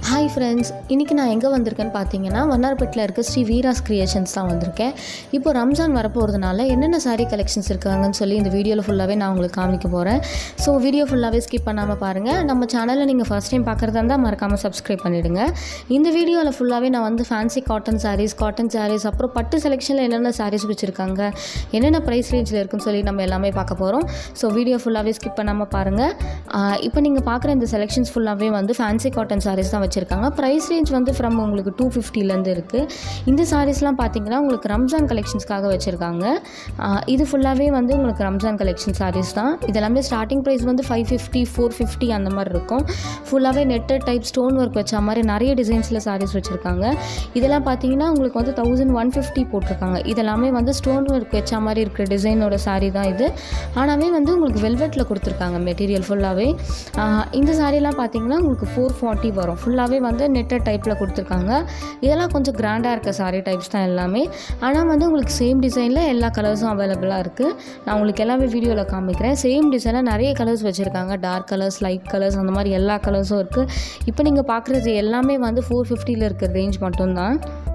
hi friends இன்றைக்கி நான் எங்கே வந்திருக்கேன்னு பார்த்தீங்கன்னா வண்ணார்பேட்டில் இருக்க ஸ்ரீ வீராஸ் கிரியேஷன்ஸ் தான் வந்திருக்கேன் இப்போ ரம்ஜான் வரப்போகிறதுனால என்னென்ன saree கலெக்ஷன்ஸ் இருக்காங்கன்னு சொல்லி இந்த வீடியோவில் ஃபுல்லாகவே நான் உங்களுக்கு காமிக்க போகிறேன் ஸோ வீடியோ ஃபுல்லாகவே ஸ்கிப் பண்ணாமல் பாருங்கள் நம்ம சேனலில் நீங்கள் ஃபஸ்ட் டைம் பார்க்குறதா இருந்தால் மறக்காமல் சப்ஸ்கிரைப் பண்ணிவிடுங்க இந்த வீடியோவில் ஃபுல்லாகவே நான் வந்து fancy cotton sarees cotton sarees அப்புறம் பட்டு செலெக்ஷனில் என்னென்ன sarees வச்சுருக்காங்க என்னென்ன ப்ரைஸ் ரேஞ்சில் இருக்குன்னு சொல்லி நம்ம எல்லாமே பார்க்க போகிறோம் ஸோ வீடியோ ஃபுல்லாகவே ஸ்கிப் பண்ணாமல் பாருங்கள் இப்போ நீங்கள் பார்க்குற இந்த செலெக்ஷன்ஸ் ஃபுல்லாகவே வந்து ஃபேன்சி காட்டன் sarees தான் வச்சுருக்காங்க ப்ரைஸ் ரேஞ்ச் வந்து ஃப்ரம் உங்களுக்கு டூ ஃபிஃப்டிலேருந்து இருக்குது இந்த சாரீஸ்லாம் பார்த்தீங்கன்னா உங்களுக்கு ரம்ஜான் கலெக்ஷன்ஸ்க்காக வச்சுருக்காங்க இது ஃபுல்லாகவே வந்து உங்களுக்கு ரம்ஜான் கலெக்ஷன் sarees தான் இதெல்லாமே ஸ்டார்டிங் ப்ரைஸ் வந்து ஃபைவ் ஃபிஃப்டி ஃபோர் ஃபிஃப்டி அந்த மாதிரி இருக்கும் ஃபுல்லாகவே நெட்டட் டைப் ஸ்டோன் ஒர்க் வச்ச மாதிரி நிறைய டிசைன்ஸில் sarees வச்சுருக்காங்க இதெல்லாம் பார்த்தீங்கன்னா உங்களுக்கு வந்து தௌசண்ட் ஒன் ஃபிஃப்டி போட்டிருக்காங்க இதெல்லாமே வந்து ஸ்டோன் ஒர்க் வச்ச மாதிரி இருக்கிற டிசைனோட saree தான் இது ஆனாவே வந்து உங்களுக்கு வெல்வெட்டில் கொடுத்துருக்காங்க மெட்டீரியல் ஃபுல்லாகவே இந்த சாரீலாம் பார்த்தீங்கன்னா உங்களுக்கு ஃபோர் ஃபார்ட்டி வரும் ஃபுல்லாகவே வந்து நெட்டட் டைப்பில் கொடுத்துருக்காங்க இதெல்லாம் கொஞ்சம் கிராண்டாக இருக்க saree டைப்ஸ் தான் எல்லாமே ஆனால் வந்து உங்களுக்கு சேம் டிசைனில் எல்லா கலர்ஸும் அவைலபிளாக இருக்குது நான் உங்களுக்கு எல்லாமே வீடியோவில் காமிக்கிறேன் சேம் டிசைனில் நிறைய கலர்ஸ் வச்சுருக்காங்க டார்க் கலர்ஸ் லைட் கலர்ஸ் அந்த மாதிரி எல்லா கலர்ஸும் இருக்குது இப்போ நீங்கள் பார்க்குறது எல்லாமே வந்து ஃபோர் ஃபிஃப்டியில் இருக்கிற ரேஞ்ச் மட்டும்தான்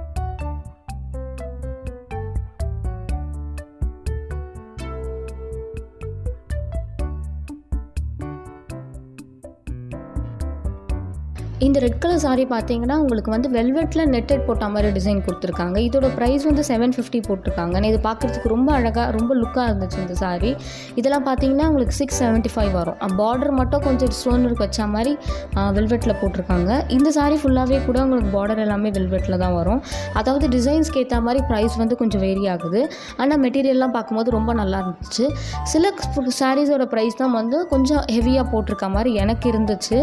இந்த ரெட் கலர் saree பார்த்தீங்கன்னா உங்களுக்கு வந்து வெல்வெட்டில் நெட்டட் போட்ட மாதிரி டிசைன் கொடுத்துருக்காங்க இதோட ப்ரைஸ் வந்து செவன் ஃபிஃப்டி போட்டிருக்காங்க நான் இது பார்க்குறதுக்கு ரொம்ப அழகாக ரொம்ப லுக்காக இருந்துச்சு இந்த saree இதெல்லாம் பார்த்தீங்கன்னா உங்களுக்கு சிக்ஸ் செவன்ட்டி ஃபைவ் வரும் பார்டர் மட்டும் கொஞ்சம் ஸ்டோன் ஒர்க் வச்ச மாதிரி வெல்வெட்டில் போட்டிருக்காங்க இந்த saree ஃபுல்லாகவே கூட உங்களுக்கு பார்டர் எல்லாமே வெல்வெட்டில் தான் வரும் அதாவது டிசைன்ஸ்க்கு ஏற்ற மாதிரி ப்ரைஸ் வந்து கொஞ்சம் வேரி ஆகுது ஆனால் மெட்டீரியல்லாம் பார்க்கும்போது ரொம்ப நல்லா இருந்துச்சு சில சாரீஸோட ப்ரைஸ் தான் வந்து கொஞ்சம் ஹெவியாக போட்டிருக்க மாதிரி எனக்கு இருந்துச்சு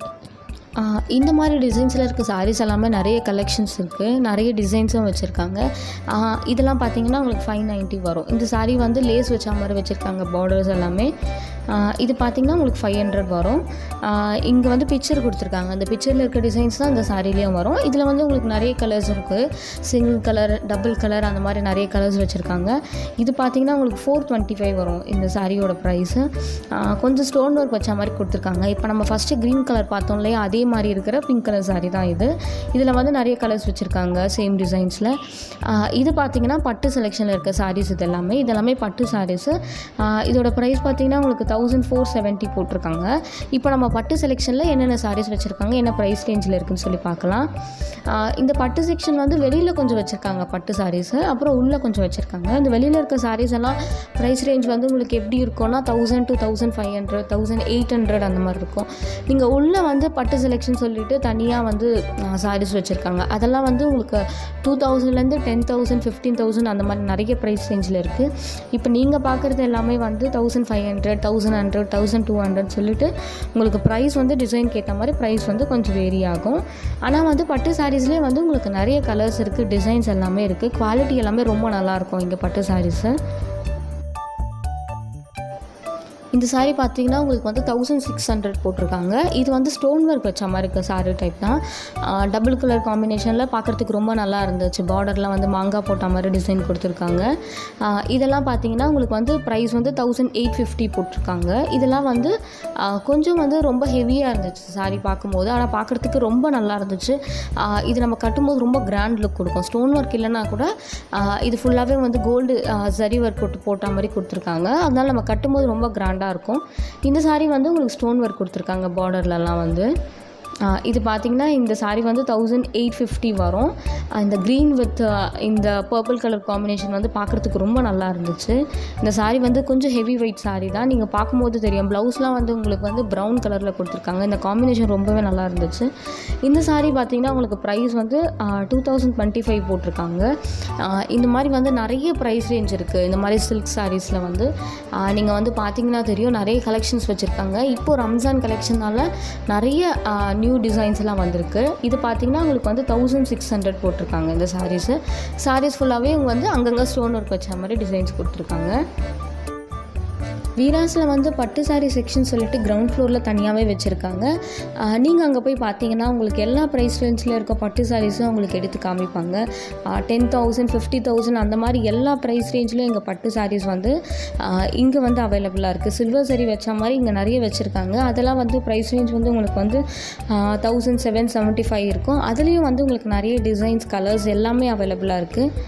ஆஹ் இந்த மாதிரி டிசைன்ஸில் இருக்க sarees எல்லாமே நிறைய கலெக்ஷன்ஸ் இருக்குது நிறைய டிசைன்ஸும் வச்சுருக்காங்க ஆஹ் இதெல்லாம் பார்த்தீங்கன்னா உங்களுக்கு ஃபைவ் நைன்ட்டி வரும் இந்த saree வந்து லேஸ் வச்ச மாதிரி வச்சுருக்காங்க பார்டர்ஸ் எல்லாமே ஆஹ் இது பார்த்தீங்கன்னா உங்களுக்கு ஃபைவ் ஹண்ட்ரட் வரும் இங்கே வந்து பிக்சர் கொடுத்துருக்காங்க அந்த பிக்சரில் இருக்க டிசைன்ஸ் தான் இந்த சாரிலையும் வரும் இதில் வந்து உங்களுக்கு நிறைய கலர்ஸ் இருக்குது சிங்கிள் கலர் டபுள் கலர் அந்த மாதிரி நிறைய கலர்ஸ் வச்சுருக்காங்க இது பார்த்தீங்கன்னா உங்களுக்கு ஃபோர் டுவெண்ட்டி ஃபைவ் வரும் இந்த சாரியோட ப்ரைஸு கொஞ்சம் ஸ்டோன் ஒர்க் வச்ச மாதிரி கொடுத்துருக்காங்க இப்போ நம்ம ஃபஸ்ட்டு க்ரீன் கலர் பார்த்தோம் இல்லையா அதே மாதிரி இருக்கிற பிங்க் கலர் சாரி தான் இது இதில் வந்து நிறைய கலர்ஸ் வச்சுருக்காங்க சேம் டிசைன்ஸில் இது பார்த்தீங்கன்னா பட்டு செலெக்ஷனில் இருக்க சாரீஸ் இது எல்லாமே இதெல்லாமே பட்டு சாரீஸு இதோட ப்ரைஸ் பார்த்தீங்கன்னா உங்களுக்கு தௌசண்ட் ஃபோர் செவன்ட்டி போட்டிருக்காங்க இப்போ நம்ம பட்டு செலெக்ஷனில் என்னென்ன சாரீஸ் வச்சுருக்காங்க என்ன ப்ரைஸ் ரேஞ்சில் இருக்குன்னு சொல்லி பார்க்கலாம் ஆஹ் இந்த பட்டு செக்ஷன் வந்து வெளியில் கொஞ்சம் வச்சுருக்காங்க பட்டு சாரீஸு அப்புறம் உள்ளே கொஞ்சம் வச்சுருக்காங்க இந்த வெளியில் இருக்க சாரீஸ் எல்லாம் ப்ரைஸ் ரேஞ்ச் வந்து உங்களுக்கு எப்படி இருக்கும்னா thousand to thousand five hundred thousand eight hundred அந்த மாதிரி இருக்கும் நீங்கள் உள்ளே வந்து பட்டு செலெக்ஷன் சொல்லிட்டு தனியாக வந்து சாரீஸ் வச்சுருக்காங்க அதெல்லாம் வந்து உங்களுக்கு டூ தௌசண்ட்லேருந்து டென் தௌசண்ட் ஃபிஃப்டீன் தௌசண்ட் அந்த மாதிரி நிறைய ப்ரைஸ் ரேஞ்சில் இருக்குது இப்போ நீங்கள் பார்க்குறது எல்லாமே வந்து thousand five hundred thousand hundred thousand two hundred சொல்லிட்டு உங்களுக்கு ப்ரைஸ் வந்து டிசைனுக்கு ஏற்ற மாதிரி ப்ரைஸ் வந்து கொஞ்சம் வேரி ஆகும் ஆனால் வந்து பட்டு சாரீஸ்லேயே வந்து உங்களுக்கு நிறைய கலர்ஸ் இருக்குது டிசைன்ஸ் எல்லாமே இருக்குது குவாலிட்டி எல்லாமே ரொம்ப நல்லாயிருக்கும் இங்கே பட்டு சாரீஸு இந்த saree பார்த்தீங்கன்னா உங்களுக்கு வந்து தௌசண்ட் சிக்ஸ் ஹண்ட்ரட் போட்டிருக்காங்க இது வந்து ஸ்டோன் ஒர்க் வச்ச மாதிரி இருக்க saree டைப் தான் டபுள் கலர் காம்பினேஷனில் பார்க்குறதுக்கு ரொம்ப நல்லா இருந்துச்சு பார்டர்லாம் வந்து மாங்காய் போட்ட மாதிரி டிசைன் கொடுத்துருக்காங்க ஆஹ் இதெல்லாம் பார்த்தீங்கன்னா உங்களுக்கு வந்து ப்ரைஸ் வந்து தௌசண்ட் எயிட் ஃபிஃப்டி போட்டிருக்காங்க இதெல்லாம் வந்து ஆஹ் கொஞ்சம் வந்து ரொம்ப ஹெவியாக இருந்துச்சு saree பார்க்கும்போது ஆனால் பார்க்குறதுக்கு ரொம்ப நல்லா இருந்துச்சு ஆஹ் இது நம்ம கட்டும்போது ரொம்ப கிராண்ட் லுக் கொடுக்கும் ஸ்டோன் ஒர்க் இல்லைன்னா கூட ஆஹ் இது ஃபுல்லாகவே வந்து கோல்டு ஜரி ஒர்க் போட்டு போட்ட மாதிரி கொடுத்துருக்காங்க அதனால நம்ம கட்டும்போது ரொம்ப கிராண்டாக இருக்கும் இந்த saree வந்து உங்களுக்கு ஸ்டோன் ஒர்க் கொடுத்துருக்காங்க பார்டர்லலாம் வந்து ஆஹ் இது பார்த்தீங்கன்னா இந்த saree வந்து தௌசண்ட் எயிட் ஃபிஃப்டி வரும் ஆஹ் இந்த க்ரீன் வித் இந்த பர்பிள் கலர் காம்பினேஷன் வந்து பார்க்குறதுக்கு ரொம்ப நல்லா இருந்துச்சு இந்த saree வந்து கொஞ்சம் ஹெவி வெயிட் saree தான் நீங்கள் பார்க்கும்போது தெரியும் ப்ளவுஸ்லாம் வந்து உங்களுக்கு வந்து ப்ரௌன் கலரில் கொடுத்துருக்காங்க இந்த காம்பினேஷன் ரொம்பவே நல்லா இருந்துச்சு இந்த saree பார்த்தீங்கன்னா உங்களுக்கு ப்ரைஸ் வந்து டூ தௌசண்ட் டுவெண்ட்டி ஃபைவ் போட்டிருக்காங்க ஆஹ் இந்த மாதிரி வந்து நிறைய ப்ரைஸ் ரேஞ்ச் இருக்குது இந்த மாதிரி சில்க் சாரீஸில் வந்து நீங்கள் வந்து பார்த்தீங்கன்னா தெரியும் நிறைய கலெக்ஷன்ஸ் வச்சுருக்காங்க இப்போது ரம்ஜான் கலெக்ஷனால நிறைய நியூ டிசைன்ஸ் எல்லாம் வந்திருக்கு இது பார்த்தீங்கன்னா உங்களுக்கு வந்து தௌசண்ட் சிக்ஸ் ஹண்ட்ரட் போட்டிருக்காங்க இந்த சாரீஸு சாரீஸ் ஃபுல்லாகவே இவங்க வந்து அங்கங்கே ஸ்டோன் ஒர்க் வச்ச மாதிரி டிசைன்ஸ் கொடுத்துருக்காங்க வீராஸில் வந்து பட்டு சாரீ செக்ஷன் சொல்லிட்டு கிரவுண்ட் ஃப்ளோரில் தனியாகவே வச்சுருக்காங்க நீங்கள் அங்கே போய் பார்த்தீங்கன்னா உங்களுக்கு எல்லா ப்ரைஸ் ரேஞ்சில் இருக்க பட்டு சாரீஸும் உங்களுக்கு எடுத்து காமிப்பாங்க டென் தௌசண்ட் ஃபிஃப்டி தௌசண்ட் அந்த மாதிரி எல்லா ப்ரைஸ் ரேஞ்சிலும் எங்கள் பட்டு சாரீஸ் வந்து இங்கே வந்து அவைலபிளாக இருக்குது சில்வர் சரி வச்ச மாதிரி இங்கே நிறைய வச்சுருக்காங்க அதெல்லாம் வந்து ப்ரைஸ் ரேஞ்ச் வந்து உங்களுக்கு வந்து தௌசண்ட் செவன் செவன்ட்டி ஃபைவ் இருக்கும் அதுலேயும் வந்து உங்களுக்கு நிறைய டிசைன்ஸ் கலர்ஸ் எல்லாமே அவைலபிளாக இருக்குது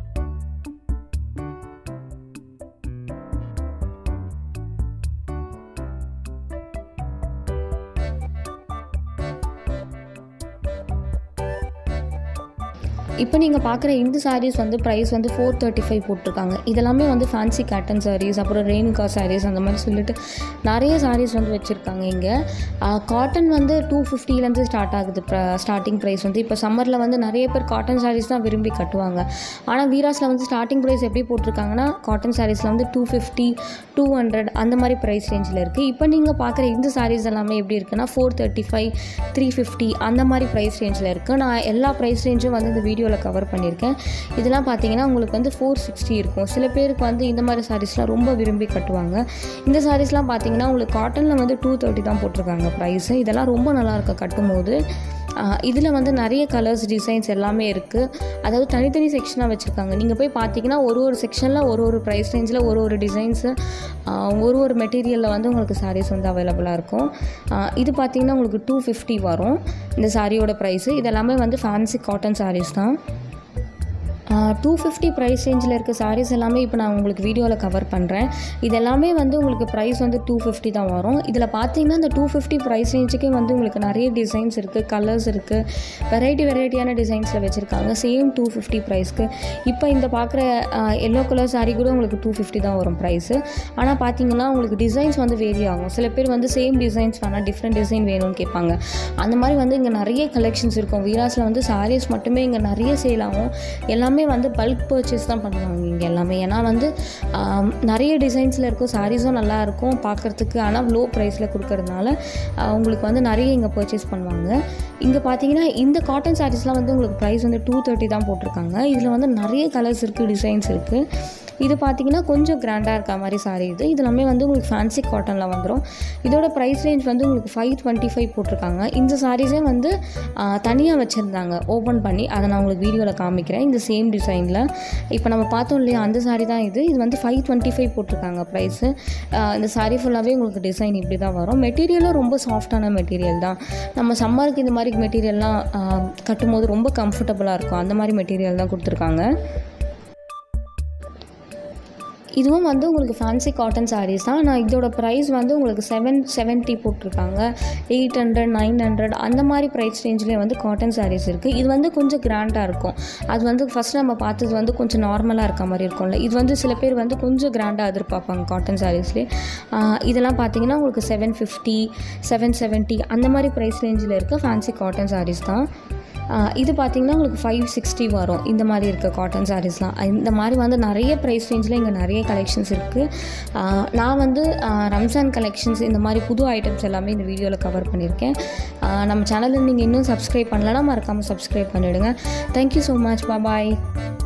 இப்போ நீங்கள் பார்க்குற இந்த சாரீஸ் வந்து ப்ரைஸ் வந்து ஃபோர் தேர்ட்டி ஃபைவ் போட்டிருக்காங்க இதெல்லாமே வந்து ஃபேன்சி காட்டன் சாரீஸ் அப்புறம் ரேணுகா சாரீஸ் அந்த மாதிரி சொல்லிட்டு நிறைய சாரீஸ் வந்து வச்சுருக்காங்க இங்கே காட்டன் வந்து டூ ஃபிஃப்டிலேருந்து ஸ்டார்ட் ஆகுது ஸ்டார்டிங் ப்ரைஸ் வந்து இப்போ சம்மரில் வந்து நிறைய பேர் காட்டன் சாரீஸ் தான் விரும்பி கட்டுவாங்க ஆனால் வீராஸில் வந்து ஸ்டார்டிங் ப்ரைஸ் எப்படி போட்டிருக்காங்கன்னா காட்டன் சாரீஸில் வந்து டூ ஃபிஃப்டி டூ ஹண்ட்ரட் அந்த மாதிரி ப்ரைஸ் ரேஞ்சில் இருக்குது இப்போ நீங்கள் பார்க்குற இந்த சாரீஸ் எல்லாமே எப்படி இருக்குன்னா four thirty five three fifty அந்த மாதிரி ப்ரைஸ் ரேஞ்சில் இருக்குது நான் எல்லா ப்ரைஸ் ரேஞ்சும் வந்து இந்த வீடியோவில் கவர் பண்ணியிருக்கேன் இதெல்லாம் பார்த்தீங்கன்னா உங்களுக்கு வந்து ஃபோர் சிக்ஸ்டி இருக்கும் சில பேருக்கு வந்து இந்த மாதிரி சாரீஸ்லாம் ரொம்ப விரும்பி கட்டுவாங்க இந்த சாரீஸ்லாம் பார்த்தீங்கன்னா உங்களுக்கு காட்டனில் வந்து டூ தேர்ட்டி தான் போட்டிருக்காங்க ப்ரைஸு இதெல்லாம் ரொம்ப நல்லாயிருக்கு கட்டும்போது இதில் வந்து நிறைய கலர்ஸ் டிசைன்ஸ் எல்லாமே இருக்குது அதாவது தனித்தனி செக்ஷனாக வச்சுருக்காங்க நீங்கள் போய் பார்த்தீங்கன்னா ஒரு ஒரு செக்ஷனில் ஒரு ஒரு ப்ரைஸ் ரேஞ்சில் ஒரு ஒரு டிசைன்ஸு ஒரு ஒரு மெட்டீரியலில் வந்து உங்களுக்கு சாரீஸ் வந்து அவைலபிளாக இருக்கும் இது பார்த்தீங்கன்னா உங்களுக்கு டூ ஃபிஃப்டி வரும் இந்த சாரியோட ப்ரைஸு இதெல்லாமே வந்து ஃபேன்சி காட்டன் சாரீஸ் தான் டூ ஃபிஃப்டி ப்ரைஸ் ரேஞ்சில் இருக்க சாரீஸ் எல்லாமே இப்போ நான் உங்களுக்கு வீடியோவில் கவர் பண்ணுறேன் இது எல்லாமே வந்து உங்களுக்கு ப்ரைஸ் வந்து டூ ஃபிஃப்டி தான் வரும் இதில் பார்த்தீங்கன்னா இந்த டூ ஃபிஃப்டி ப்ரைஸ் ரேஞ்சுக்கே வந்து உங்களுக்கு நிறைய டிசைன்ஸ் இருக்குது கலர்ஸ் இருக்குது வெரைட்டி வெரைட்டியான டிசைன்ஸில் வச்சுருக்காங்க சேம் டூ ஃபிஃப்டி ப்ரைஸ்க்கு இப்போ இந்த பார்க்குற எல்லோ கலர் சாரீ கூட உங்களுக்கு டூ ஃபிஃப்டி தான் வரும் ப்ரைஸு ஆனால் பார்த்தீங்கன்னா உங்களுக்கு டிசைன்ஸ் வந்து வேரி ஆகும் சில பேர் வந்து சேம் டிசைன்ஸ் வேணால் டிஃப்ரெண்ட் டிசைன் வேணும்னு கேட்பாங்க அந்த மாதிரி வந்து இங்கே நிறைய கலெக்ஷன்ஸ் இருக்கும் வீராஸில் வந்து சாரீஸ் மட்டுமே இங்கே நிறைய சேல் ஆகும் எல்லாமே எல்லாமே வந்து பல்க் பர்ச்சேஸ் தான் பண்ணுவாங்க இங்கே எல்லாமே ஏன்னா வந்து நிறைய டிசைன்ஸில் இருக்கும் சாரீஸும் நல்லா இருக்கும் பார்க்குறதுக்கு ஆனால் லோ ப்ரைஸில் கொடுக்கறதுனால உங்களுக்கு வந்து நிறைய இங்கே பர்ச்சேஸ் பண்ணுவாங்க இங்கே பார்த்தீங்கன்னா இந்த காட்டன் சாரீஸ்லாம் வந்து உங்களுக்கு ப்ரைஸ் வந்து டூ தேர்ட்டி தான் போட்டிருக்காங்க இதில் வந்து நிறைய கலர்ஸ் இருக்குது டிசைன்ஸ் இருக்குது இது பார்த்தீங்கன்னா கொஞ்சம் கிராண்டாக இருக்க மாதிரி சாரீ இது இது எல்லாமே வந்து உங்களுக்கு ஃபேன்சி காட்டனில் வந்துடும் இதோட ப்ரைஸ் ரேஞ்ச் வந்து உங்களுக்கு ஃபைவ் டுவெண்ட்டி ஃபைவ் போட்டிருக்காங்க இந்த சாரீஸே வந்து தனியாக வச்சுருந்தாங்க ஓப்பன் பண்ணி அதை நான் உங்களுக்கு வீடியோவில் காமிக்கிறேன் இந்த சேம் டிசைனில் இப்போ நம்ம பார்த்தோம் இல்லையா அந்த சாரீ தான் இது இது வந்து ஃபைவ் டுவெண்ட்டி ஃபைவ் போட்டிருக்காங்க ப்ரைஸு இந்த சாரீ ஃபுல்லாகவே உங்களுக்கு டிசைன் இப்படி தான் வரும் மெட்டீரியலும் ரொம்ப சாஃப்டான மெட்டீரியல் தான் நம்ம சம்மருக்கு இந்த மாதிரி மெட்டீரியல்லாம் கட்டும்போது ரொம்ப கம்ஃபர்டபுளாக இருக்கும் அந்த மாதிரி மெட்டீரியல் தான் கொடுத்துருக்காங்க இதுவும் வந்து உங்களுக்கு ஃபேன்சி காட்டன் சாரீஸ் தான் நான் இதோட ப்ரைஸ் வந்து உங்களுக்கு செவன் செவன்ட்டி போட்டிருக்காங்க எயிட் ஹண்ட்ரட் நைன் ஹண்ட்ரட் அந்த மாதிரி ப்ரைஸ் ரேஞ்சிலே வந்து காட்டன் சாரீஸ் இருக்குது இது வந்து கொஞ்சம் கிராண்டாக இருக்கும் அது வந்து ஃபஸ்ட் நம்ம பார்த்தது வந்து கொஞ்சம் நார்மலாக இருக்க மாதிரி இருக்கும்ல இது வந்து சில பேர் வந்து கொஞ்சம் கிராண்டாக எதிர்பார்ப்பாங்க காட்டன் சாரீஸ்லேயே இதெல்லாம் பார்த்தீங்கன்னா உங்களுக்கு செவன் ஃபிஃப்டி செவன் செவன்ட்டி அந்த மாதிரி ப்ரைஸ் ரேஞ்சில் இருக்க ஃபேன்சி காட்டன் சாரீஸ் தான் இது பார்த்திங்கன்னா உங்களுக்கு ஃபைவ் சிக்ஸ்டி வரும் இந்த மாதிரி இருக்க காட்டன் சாரீஸ்லாம் இந்த மாதிரி வந்து நிறைய ப்ரைஸ் ரேஞ்சில் இங்கே நிறைய கலெக்ஷன்ஸ் இருக்குது நான் வந்து ரம்ஜான் கலெக்ஷன்ஸ் இந்த மாதிரி புது ஐட்டம்ஸ் எல்லாமே இந்த வீடியோவில் கவர் பண்ணியிருக்கேன் நம்ம சேனலில் நீங்கள் இன்னும் சப்ஸ்கிரைப் பண்ணலன்னா மறக்காமல் சப்ஸ்கிரைப் பண்ணிவிடுங்க தேங்க்யூ ஸோ மச் பாய்